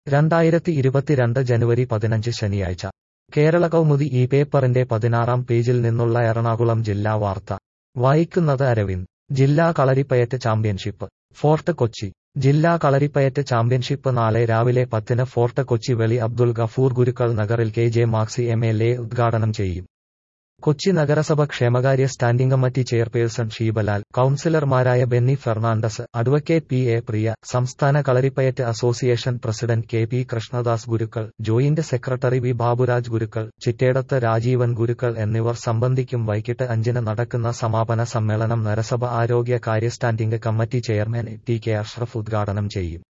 രണ്ടായിരത്തി ഇരുപത്തിരണ്ട് ജനുവരി പതിനഞ്ച് ശനിയാഴ്ച കേരള കൗമുദി ഈ പേപ്പറിന്റെ പതിനാറാം പേജിൽ നിന്നുള്ള എറണാകുളം ജില്ലാ വാർത്ത വായിക്കുന്നത് അരവിന്ദ് ജില്ലാ കളരിപ്പയറ്റ് ചാമ്പ്യൻഷിപ്പ് ഫോർട്ട് കൊച്ചി ജില്ലാ കളരിപ്പയറ്റ് ചാമ്പ്യൻഷിപ്പ് നാളെ രാവിലെ പത്തിന് ഫോർട്ട് കൊച്ചി വെളി അബ്ദുൽ ഗഫൂർ ഗുരുക്കൾ നഗറിൽ K J Maxi M L A ഉദ്ഘാടനം ചെയ്യും കൊച്ചി നഗരസഭ ക്ഷേമകാര്യ സ്റ്റാൻഡിംഗ് കമ്മിറ്റി ചെയർപേഴ്സൺ ഷീബലാൽ കൌൺസിലർമാരായ Benny Fernandez advocate P A Priya സംസ്ഥാന Kalaripayattu association president K P Krishnadas Gurukkal joint secretary V Baburaj Gurukkal Chittedathu Rajeevan Gurukkal എന്നിവർ സംബന്ധിക്കും വൈകിട്ട് അഞ്ചിന് നടക്കുന്ന സമാപന സമ്മേളനം നഗരസഭ ആരോഗ്യ കാര്യ standing committee chairman T K Ashraf ഉദ്ഘാടനം ചെയ്യും